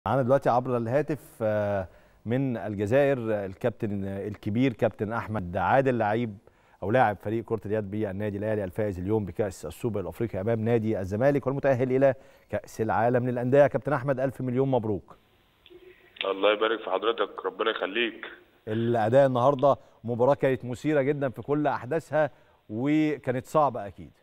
معانا دلوقتي عبر الهاتف من الجزائر الكابتن الكبير كابتن احمد عادل لعيب او لاعب فريق كره اليد بالنادي الاهلي الفائز اليوم بكاس السوبر الافريقي امام نادي الزمالك والمتاهل الى كاس العالم للانديه كابتن احمد الف مليون مبروك الله يبارك في حضرتك ربنا يخليك الاداء النهارده مباراه كانت مثيره جدا في كل احداثها وكانت صعبه اكيد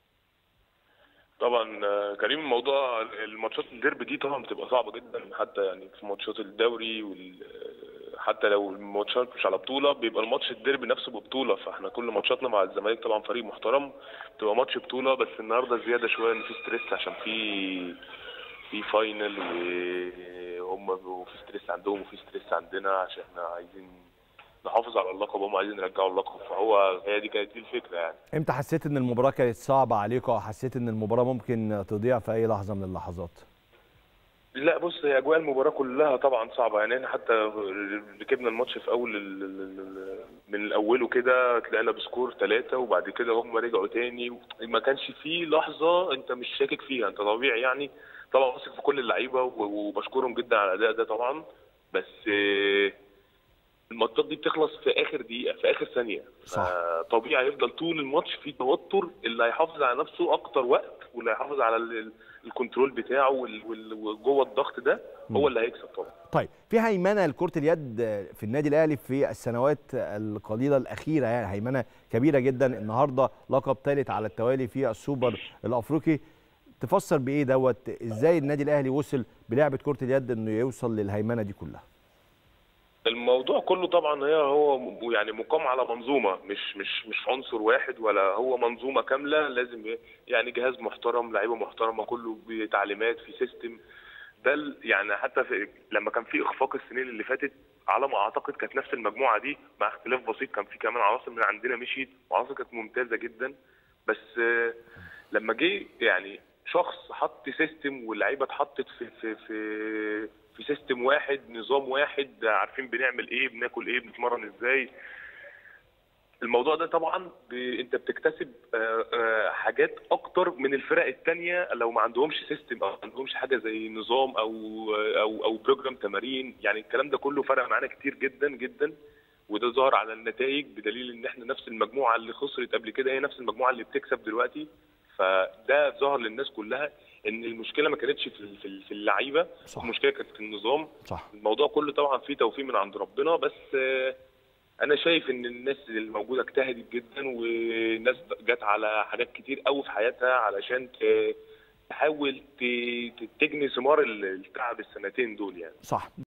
طبعا كريم الموضوع الماتشات الديربي دي طبعا بتبقى صعبه جدا حتى يعني في ماتشات الدوري وال حتى لو الماتشات مش على بطوله بيبقى الماتش الديربي نفسه ببطوله فاحنا كل ماتشاتنا مع الزمالك طبعا فريق محترم بتبقى ماتش بطوله بس النهارده زياده شويه ان في ستريس عشان في في فاينل وهم وفي ستريس عندهم وفي ستريس عندنا عشان احنا عايزين نحافظ على اللقب وهم عايزين يرجعوا اللقب فهو هي دي كانت دي الفكره يعني امتى حسيت ان المباراه كانت صعبه عليكم او حسيت ان المباراه ممكن تضيع في اي لحظه من اللحظات لا بص هي اجواء المباراه كلها طبعا صعبه يعني احنا حتى ركبنا الماتش في اول من اوله كده طلعنا بسكور ثلاثة وبعد كده هم رجعوا تاني ما كانش في لحظه انت مش شاكك فيها انت طبيعي يعني طبعا واثق في كل اللعيبه وبشكرهم جدا على الاداء ده طبعا بس الماتشات دي بتخلص في اخر دقيقه في اخر ثانيه صح طبيعي هيفضل طول الماتش في توتر اللي هيحافظ على نفسه اكتر وقت واللي هيحافظ على الكنترول بتاعه وجوه الضغط ده هو اللي هيكسب طبعا طيب في هيمنه لكره اليد في النادي الاهلي في السنوات القليله الاخيره يعني هيمنه كبيره جدا النهارده لقب ثالث على التوالي في السوبر الافريقي تفسر بايه دوت ازاي النادي الاهلي وصل بلعبه كره اليد انه يوصل للهيمنه دي كلها الموضوع كله طبعا هي هو يعني مقام على منظومه مش مش مش عنصر واحد ولا هو منظومه كامله لازم يعني جهاز محترم لعيبه محترمه كله بتعليمات في سيستم ده يعني حتى في لما كان في اخفاق السنين اللي فاتت على ما اعتقد كانت نفس المجموعه دي مع اختلاف بسيط كان في كمان عناصر من عندنا مشيت وعناصر كانت ممتازه جدا بس لما جه يعني شخص حط سيستم واللعيبه اتحطت في في في في سيستم واحد نظام واحد عارفين بنعمل ايه بناكل ايه بنتمرن ازاي الموضوع ده طبعا ب... انت بتكتسب آآ آآ حاجات اكتر من الفرق الثانيه لو ما عندهمش سيستم او ما عندهمش حاجه زي نظام او او او بروجرام تمارين يعني الكلام ده كله فرق معانا كتير جدا جدا وده ظهر على النتائج بدليل ان احنا نفس المجموعه اللي خسرت قبل كده هي نفس المجموعه اللي بتكسب دلوقتي فده ظهر للناس كلها ان المشكله ما كانتش في في اللعيبه المشكله كانت في النظام صح. الموضوع كله طبعا فيه توفيق من عند ربنا بس انا شايف ان الناس الموجوده اجتهدت جدا والناس جت على حاجات كتير قوي في حياتها علشان تحاول تجني ثمار التعب السنتين دول يعني صح